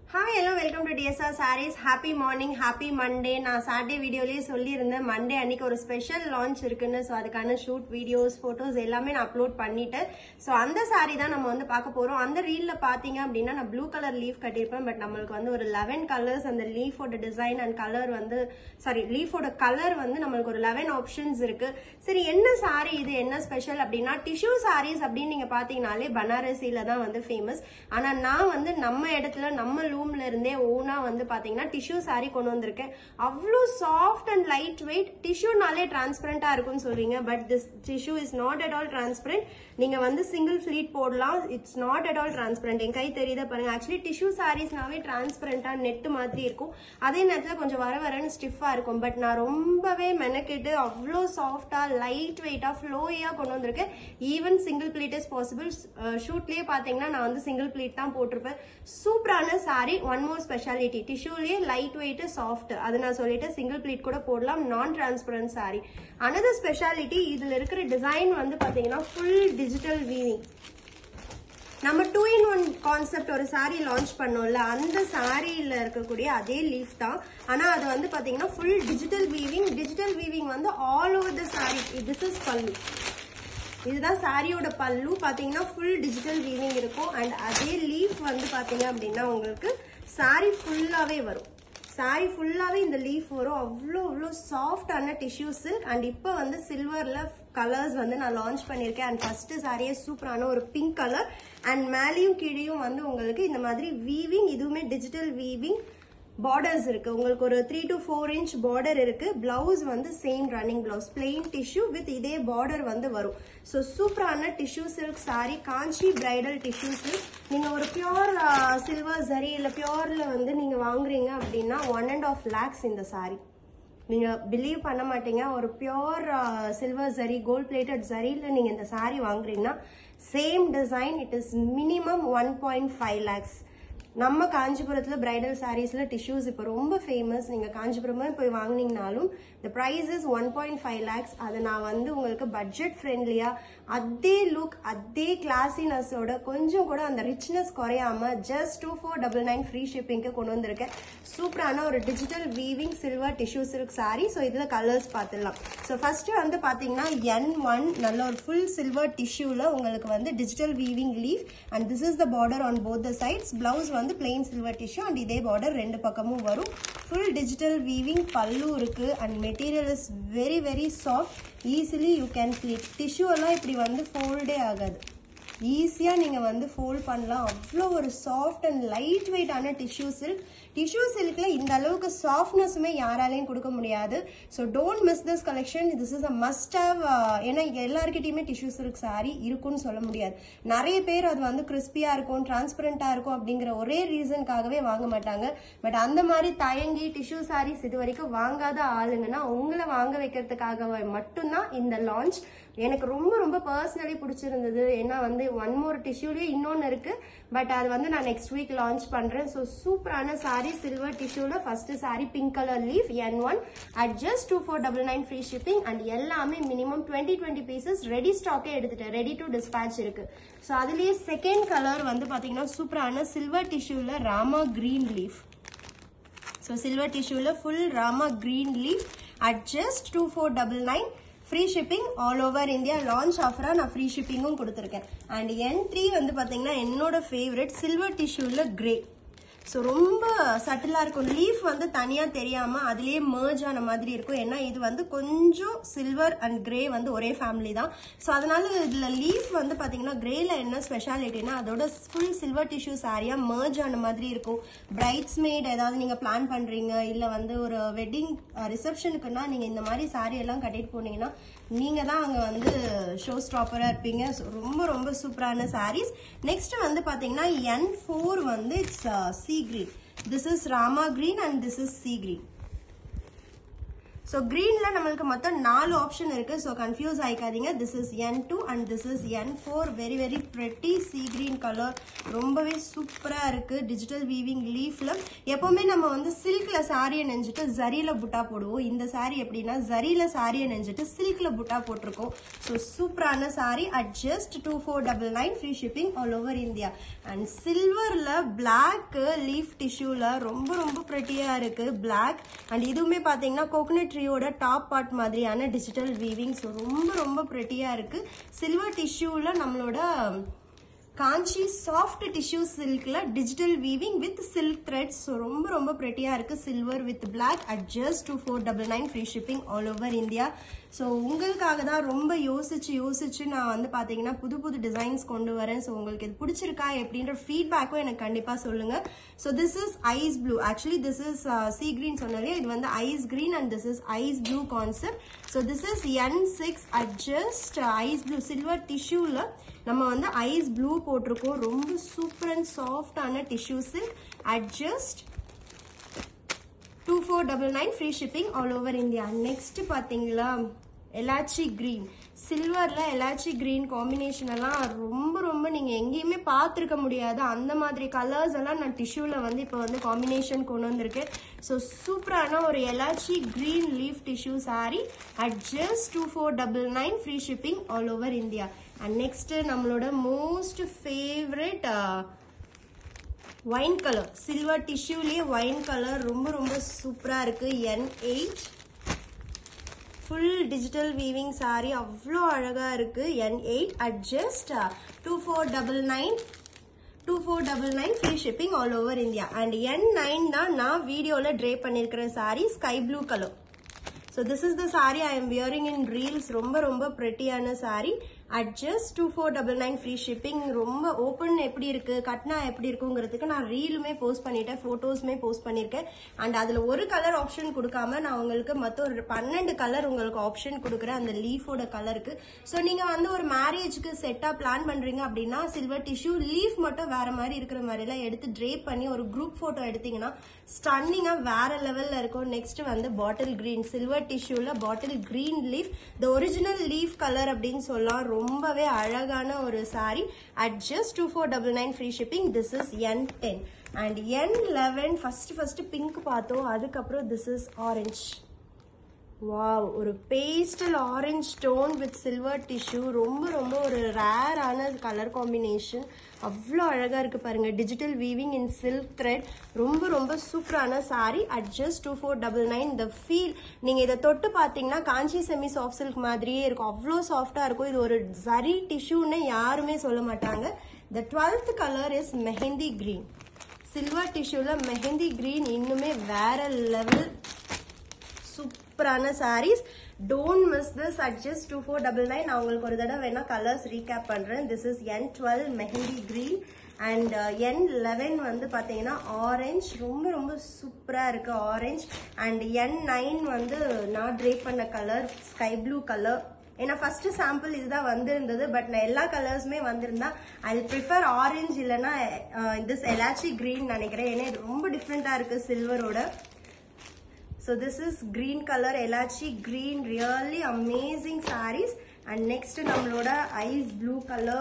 hi hello welcome to DSR sarees happy morning happy Monday நான் Saturday வீடியோலயே சொல்லியிருந்தேன் Monday அன்னைக்கு ஒரு ஸ்பெஷல் லான்ச் இருக்குன்னு ஸோ அதுக்கான ஷூட் வீடியோஸ் ஃபோட்டோஸ் எல்லாமே நான் அப்லோட் பண்ணிட்டேன் ஸோ அந்த சாரீ தான் நம்ம வந்து பார்க்க போறோம் அந்த ரீல்ல பாத்தீங்க அப்படின்னா நான் ப்ளூ கலர் லீஃப் கட்டியிருப்பேன் பட் நம்மளுக்கு வந்து ஒரு லெவன் கலர்ஸ் அந்த லீஃபோட டிசைன் அண்ட் கலர் வந்து சாரி லீஃபோட கலர் வந்து நம்மளுக்கு ஒரு லெவன் ஆப்ஷன்ஸ் இருக்கு சரி என்ன சாரி இது என்ன ஸ்பெஷல் அப்படின்னா டிஷ்யூ சாரீஸ் அப்படின்னு நீங்க பாத்தீங்கன்னாலே பனாரசியில தான் வந்து ஃபேமஸ் ஆனா நான் வந்து நம்ம இடத்துல நம்ம லூம்ல இருந்தே ஓனா வந்து பாத்தீங்கன்னா டிஷ்யூ சாரி கொண்டு வந்திருக்கேன் அவ்வளோ சாஃப்ட் அண்ட் லைட் வெயிட் டிஷ்யூனாலே டிரான்ஸ்பரண்டா இருக்கும்னு சொல்றீங்க but this tissue is not at all transparent நீங்க வந்து சிங்கிள் ஃபிளீட் போடலாம் it's not at all transparent என் கை தெரியுதா பாருங்க ஆக்சுவலி டிஷ்யூ சாரீஸ்னாவே டிரான்ஸ்பரண்டா நெட் மாதிரி இருக்கும் அதே நேரத்தில் கொஞ்சம் வர வரன்னு ஸ்டிஃபா இருக்கும் பட் நான் ரொம்பவே மெனக்கிட்டு அவ்வளோ சாஃப்டா லைட் வெயிட்டா ஃப்ளோயா கொண்டு வந்திருக்கேன் even single pleat is possible ஷூட்லயே பாத்தீங்கன்னா நான் வந்து சிங்கிள் பிளேட் தான் போட்டிருப்பேன் சூப்பரான சாரி ஒன் மோர் ஸ்பெஷாலிட்டி டிஷ்யூலயே லைட் வெயிட் சாஃப்ட் அது நான் சொல்லிட்டு சிங்கிள் பிளேட் கூட போடலாம் நான் டிரான்ஸ்பரண்ட் சாரி அனதர் ஸ்பெஷாலிட்டி இதுல இருக்கிற டிசைன் வந்து பாத்தீங்கன்னா ஃபுல் டிஜிட்டல் வீவிங் நம்ம டூ இன் ஒன் கான்செப்ட் ஒரு சாரீ லான்ச் பண்ணோம்ல அந்த சாரியில இருக்கக்கூடிய அதே லீஃப் தான் ஆனா அது வந்து பாத்தீங்கன்னா full digital weaving digital weaving வந்து all over the saree this is pallu இதுதான் சாரியோட பல்லு பாத்தீங்கன்னா ஃபுல் டிஜிட்டல் வீவிங் இருக்கும் அண்ட் அதே லீஃப் வந்து பாத்தீங்க அப்படின்னா உங்களுக்கு சாரி ஃபுல்லாவே வரும் சாரி ஃபுல்லாவே இந்த லீஃப் வரும் அவ்வளோ அவ்வளோ சாஃப்டான டிஷ்யூ சில்க் அண்ட் இப்போ வந்து சில்வர்ல கலர்ஸ் வந்து நான் லான்ச் பண்ணியிருக்கேன் அண்ட் ஃபர்ஸ்ட் சாரியே சூப்பரான ஒரு பிங்க் கலர் அண்ட் மேலேயும் கீழேயும் வந்து உங்களுக்கு இந்த மாதிரி வீவிங் இதுவுமே டிஜிட்டல் வீவிங் பார்டர்ஸ் இருக்கு உங்களுக்கு ஒரு three to four inch border இருக்கு பிளவுஸ் வந்து same running blouse plain tissue with இதே பார்டர் வந்து வரும் ஸோ சூப்பரான tissue silk saree Kanchi bridal tissue silk நீங்க ஒரு பியோர் சில்வர் சரி இல்ல பியோர்ல வந்து நீங்க வாங்குறீங்க அப்படின்னா ஒன் அண்ட் ஆஃப் லேக்ஸ் இந்த சாரி நீங்க பிலீவ் பண்ண மாட்டீங்க ஒரு pure silver zari gold plated சரியில் நீங்க இந்த சாரி வாங்குறீங்கன்னா same design it is minimum one point five lakhs நம்ம காஞ்சிபுரத்துல பிரைடல் சாரீஸ்ல டிஷ்யூஸ் இப்போ ரொம்ப ஃபேமஸ் நீங்க காஞ்சிபுரமே போய் வாங்கினீங்கனாலும் இந்த price is one point five lakhs அதை நான் வந்து உங்களுக்கு பட்ஜெட் ஃப்ரெண்ட்லியா அதே லுக் அதே கிளாசினஸோட கொஞ்சம் கூட அந்த ரிச்னஸ் குறையாம just two four double nine free ஷிப்பிங்க்கு கொண்டு வந்திருக்கேன் சூப்பரான ஒரு digital weaving silver tissue silk saree so இதுல கலர்ஸ் பார்த்துடலாம் ஸோ ஃபர்ஸ்ட் வந்து பாத்தீங்கன்னா என் ஒன் நல்ல ஒரு ஃபுல் சில்வர் டிஷ்யூல உங்களுக்கு வந்து digital weaving leaf and this is the border on both the sides blouse வந்து பிளெயின் சில்வர் டிஷ்யூ அண்ட் இதே பார்டர் ரெண்டு பக்கமும் வரும் ஃபுல் டிஜிட்டல் வீவிங் பல்லு இருக்கு and material is very very soft easily you can pleat tissue எல்லாம் இப்படி வந்து ஃபோல்டே ஆகாது ஈஸியாக நீங்கள் வந்து ஃபோல்ட் பண்ணலாம் அவ்வளோ ஒரு சாஃப்ட் அண்ட் லைட் வெயிட்டான டிஷ்யூ சில்க் டிஷ்யூ சில்கில் இந்த அளவுக்கு சாஃப்ட்னஸுமே யாராலையும் கொடுக்க முடியாது so don't miss this collection this is a must have ஏன்னா எல்லாருக்கிட்டையுமே டிஷ்யூ சில்க் சாரி இருக்குன்னு சொல்ல முடியாது நிறைய பேர் அது வந்து கிறிஸ்பியாக இருக்கும் டிரான்ஸ்பரண்ட்டாக இருக்கும் அப்படிங்கிற ஒரே ரீசனுக்காகவே வாங்க மாட்டாங்க பட் அந்த மாதிரி தயங்கி டிஷ்யூ சாரீஸ் இது வரைக்கும் வாங்காத ஆளுங்கன்னா உங்களை வாங்க வைக்கிறதுக்காக மட்டும்தான் இந்த லான்ச் எனக்கு ரொம்ப ரொம்ப பர்சனலி பிடிச்சிருந்தது ஏன்னா வந்து ஒன் மோர் டிஷ்யூலேயே இன்னொன்று இருக்கு பட் அது வந்து நான் நெக்ஸ்ட் வீக் லான்ச் பண்றேன் ஸோ சூப்பரான சாரி சில்வர் டிஷ்யூல first sari pink colour leaf N one at just two four double nine free shipping and எல்லாமே minimum twenty twenty pieces ready ஸ்டாக்கே எடுத்துட்டேன் ரெடி டு டிஸ்பேச் இருக்கு ஸோ அதுலேயே செகண்ட் கலர் வந்து பார்த்தீங்கன்னா சூப்பரான சில்வர் டிஷ்யூல Rama green leaf so silver டிஷ்யூல full Rama green leaf at just two four double nine free shipping all over India launch ஆஃபராக நான் ஃப்ரீ ஷிப்பிங்கும் கொடுத்துருக்கேன் அண்ட் என் த்ரீ வந்து பார்த்தீங்கன்னா என்னோட ஃபேவரட் சில்வர் டிஷ்யூவில் கிரே ஸோ ரொம்ப சட்டிலாக இருக்கும் லீஃப் வந்து தனியாக தெரியாமல் அதுலேயே merge ஆன மாதிரி இருக்கும் ஏன்னா இது வந்து கொஞ்சம் சில்வர் அண்ட் கிரே வந்து ஒரே ஃபேமிலி தான் ஸோ அதனால இதில் லீஃப் வந்து பார்த்தீங்கன்னா கிரேல என்ன ஸ்பெஷாலிட்டினா அதோட ஃபுல் சில்வர் டிஷ்யூ சாரியாக merge ஆன மாதிரி இருக்கும் பிரைட்ஸ் மேட் ஏதாவது நீங்கள் பிளான் பண்ணுறீங்க இல்லை வந்து ஒரு வெட்டிங் ரிசப்ஷனுக்குன்னா நீங்கள் இந்த மாதிரி சாரி எல்லாம் கட்டிட்டு போனீங்கன்னா நீங்கள் தான் அங்கே வந்து ஷோ ஸ்டாப்பராக இருப்பீங்க So, ரொம்ப ரொம்ப சூப்பரான சாரீஸ் நெக்ஸ்ட் வந்து பார்த்தீங்கன்னா என் ஃபோர் வந்து it's sea green this is Rama green and this is sea green so க்ரீனில் நம்மளுக்கு மொத்தம் நாலு ஆப்ஷன் இருக்குது ஸோ கன்ஃபியூஸ் ஆகிக்காதீங்க this is N two and this is N four very very pretty sea green colour ரொம்பவே சூப்பராக இருக்குது டிஜிட்டல் வீவிங் லீஃபில் எப்போவுமே நம்ம வந்து சில்கில் சாரியை நெஞ்சிட்டு ஜரியில் புட்டா போடுவோம் இந்த சாரி எப்படின்னா ஜரியில் சாரியை நெஞ்சிட்டு சில்கில் புட்டா போட்டிருக்கோம் ஸோ சூப்பரான sari at just two four double nine free shipping all over India and சில்வரில் பிளாக் லீஃப் டிஷ்யூவில் ரொம்ப ரொம்ப ப்ரெட்டியாக இருக்குது பிளாக் அண்ட் இதுவுமே பார்த்தீங்கன்னா கோகனட் ட்ரீயோட டாப் பார்ட் மாதிரியான டிஜிட்டல் வீவிங் ஸோ ரொம்ப ரொம்ப ப்ரெட்டியாக இருக்குது சில்வர் டிஷ்யூவில் நம்மளோட காஞ்சி சாஃப்ட் டிஷ்யூ சில்க்ல digital weaving with silk threads so ரொம்ப ரொம்ப ப்ரெட்டியாக இருக்குது silver with black at just two four double nine free shipping all over India so உங்களுக்காக தான் ரொம்ப யோசிச்சு யோசிச்சு நான் வந்து பார்த்தீங்கன்னா புது புது டிசைன்ஸ் கொண்டு வரேன் ஸோ உங்களுக்கு இது பிடிச்சிருக்கா எப்படின்ற ஃபீட்பேக்கும் எனக்கு கண்டிப்பாக சொல்லுங்கள் so this is ice blue actually this is sea green சொன்னாலே இது வந்து ice green and this is ice blue concept so this is N six at just ice blue silver டிஷ்யூவில் நம்ம வந்து ஐஸ் ப்ளூ போட்டிருக்கோம் ரொம்ப சூப்பர் அண்ட் சாஃப்டான tissue silk at just two four double nine free shipping all over India next பார்த்தீங்களா elaichi green சில்வரில் elaichi green combination எல்லாம் ரொம்ப ரொம்ப நீங்கள் எங்கேயுமே பார்த்துருக்க முடியாது அந்த மாதிரி கலர்ஸ் எல்லாம் நான் டிஷ்யூவில் வந்து இப்போ வந்து காம்பினேஷன் கொண்டு வந்திருக்கேன் ஸோ சூப்பரான ஒரு elaichi green leaf tissue sari at just two four double nine free shipping all over India and next நம்மளோட most favourite wine colour silver டிஷ்யூலேயே ஒயின் கலர் ரொம்ப ரொம்ப சூப்பராக இருக்குது N eight full digital weaving sari அவ்வளோ அழகாக இருக்குது N eight at just two four double nine two four double nine free shipping all over India and N nine தான் நான் வீடியோவில் ட்ரே பண்ணியிருக்கிற sari sky blue colour so this is the sari I am wearing in reels ரொம்ப ரொம்ப ப்ரெட்டியான sari at just two four double nine free shipping ரொம்ப open எப்படி இருக்கு கட்னா எப்படி இருக்குங்கிறதுக்கு நான் ரீலுமே போஸ்ட் பண்ணிட்டேன் ஃபோட்டோஸுமே போஸ்ட் பண்ணியிருக்கேன் அண்ட் அதில் ஒரு கலர் ஆப்ஷன் கொடுக்காம நான் உங்களுக்கு மொத்தம் ஒரு பன்னெண்டு கலர் உங்களுக்கு ஆப்ஷன் கொடுக்குறேன் அந்த லீஃபோட கலருக்கு ஸோ நீங்கள் வந்து ஒரு மேரேஜ்க்கு செட்டாக பிளான் பண்ணுறீங்க அப்படின்னா சில்வர் டிஷ்யூ லீஃப் மட்டும் வேற மாதிரி இருக்கிற மாதிரிலாம் எடுத்து ட்ரேப் பண்ணி ஒரு குரூப் ஃபோட்டோ எடுத்தீங்கன்னா ஸ்டன்னிங்காக வேற லெவலில் இருக்கும் நெக்ஸ்ட் வந்து பாட்டில் கிரீன் சில்வர் டிஷ்யூவில் bottle green leaf the original leaf colour அப்படின்னு சொல்லலாம் ரொம்பவே அழகான ஒரு sari at just two four double nine free shipping this is N ten and N eleven first first pink பார்த்தோம் அதுக்கப்புறம் திஸ் இஸ் ஆரஞ்ச் வாவ் ஒரு pastel orange stone with silver tissue ரொம்ப ரொம்ப ஒரு ரேரான கலர் காம்பினேஷன் அவ்வளோ அழகாக இருக்குது பாருங்கள் digital weaving in silk thread ரொம்ப ரொம்ப சூப்பரான sari at just two four double nine இந்த ஃபீல் நீங்கள் இதை தொட்டு பார்த்தீங்கன்னா காஞ்சி செமி சாஃப்ட் சில்க் மாதிரியே இருக்கும் அவ்வளோ சாஃப்டாக இருக்கும் இது ஒரு சரி டிஷ்யூன்னு யாருமே சொல்ல மாட்டாங்க the twelfth colour is mehndi green silver டிஷ்யூவில் மெஹந்தி க்ரீன் இன்னுமே வேற லெவல் சூப்பரான saris don't miss this at just two four double nine நான் உங்களுக்கு ஒரு தடவை வேணா கலர்ஸ் ரீகேப் பண்ணுறேன் this is N twelve mehndi green and N eleven வந்து பார்த்தீங்கன்னா ஆரஞ்ச் ரொம்ப ரொம்ப சூப்பராக இருக்கு ஆரஞ்ச் அண்ட் என் நைன் வந்து நான் ட்ரேப் பண்ண கலர் ஸ்கை ப்ளூ கலர் ஏன்னா ஃபர்ஸ்ட் சாம்பிள் இதுதான் வந்திருந்தது பட் நான் எல்லா கலர்ஸுமே வந்திருந்தா ஐ ப்ரிஃபர் ஆரஞ்சு இல்லைன்னா திஸ் எலாச்சி க்ரீன் நினைக்கிறேன் ஏன்னா இது ரொம்ப டிஃப்ரெண்ட்டாக இருக்கு சில்வரோட So this is green color elachi green really amazing sarees and next நம்மளோட ice blue color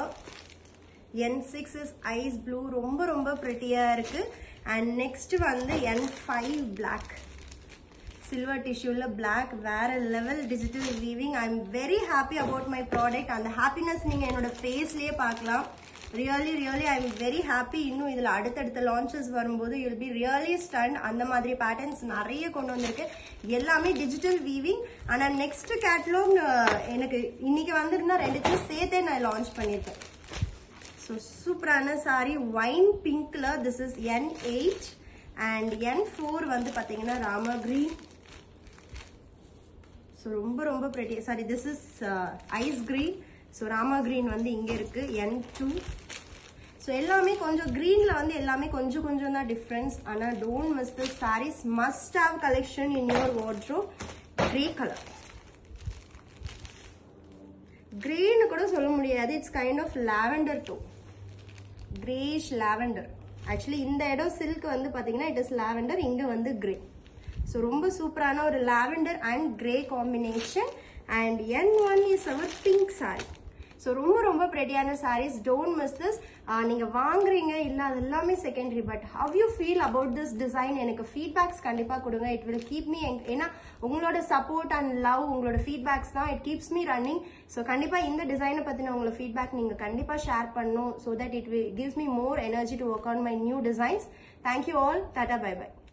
N6 is ice blue ரொம்ப ரொம்ப pretty-ஆ இருக்கு and next வந்து N5 black சில்வர் டிஷ்யூல பிளாக் வேற level digital weaving I am very happy about my product அந்த happiness நீங்க என்னோட ஃபேஸ்லயே பார்க்கலாம் really really I am very happy இன்னும் இதுல அடுத்தடுத்த லான்ச்சஸ் வரும்போது யூல் பி ரியலி ஸ்டன் அந்த மாதிரி பேட்டர்ன்ஸ் நிறைய கொண்டு வந்திருக்கு எல்லாமே டிஜிட்டல் வீவிங் ஆனா நெக்ஸ்ட் கேட்லாக் எனக்கு இன்னைக்கு வந்திருந்தா ரெண்டுத்தையும் சேர்த்தே நான் லான்ச் பண்ணியிருக்கேன் ஸோ சூப்பரான சாரி ஒயின் பிங்க்ல this is N eight and N four வந்து பார்த்தீங்கன்னா ராமா கிரீன் ஸோ ரொம்ப ரொம்ப pretty sari this is ice green so Rama green வந்து இங்கே இருக்கு என் டூ ஸோ எல்லாமே கொஞ்சம் க்ரீனில் வந்து எல்லாமே கொஞ்சம் கொஞ்சம் தான் டிஃப்ரென்ஸ் ஆனால் don't miss the saris must have collection in your wardrobe grey colour கிரேன்னு கூட சொல்ல முடியாது it's kind of lavender to greyish lavender actually இந்த இடம் சில்க் வந்து பார்த்தீங்கன்னா இட் இஸ் லாவெண்டர் இங்கே வந்து கிரே ஸோ ஸோ ரொம்ப சூப்பரான ஒரு lavender and grey combination and N one is our pink saree so ரொம்ப ரொம்ப ப்ரெட்டியான சாரீஸ் டோன்ட் மிஸ் திஸ் நீங்கள் வாங்குறீங்க இல்லை அது எல்லாமே secondary but how you feel about this design எனக்கு ஃபீட்பேக்ஸ் கண்டிப்பாக கொடுங்க இட் வில் கீப் மீ ஏன்னா உங்களோட சப்போர்ட் அண்ட் லவ் உங்களோட ஃபீட்பேக்ஸ் தான் it keeps me running so கண்டிப்பாக இந்த டிசைனை பற்றின உங்களோட ஃபீட்பேக் நீங்கள் கண்டிப்பாக ஷேர் பண்ணணும் so that it will gives me more energy to work on my new designs thank you all tata bye by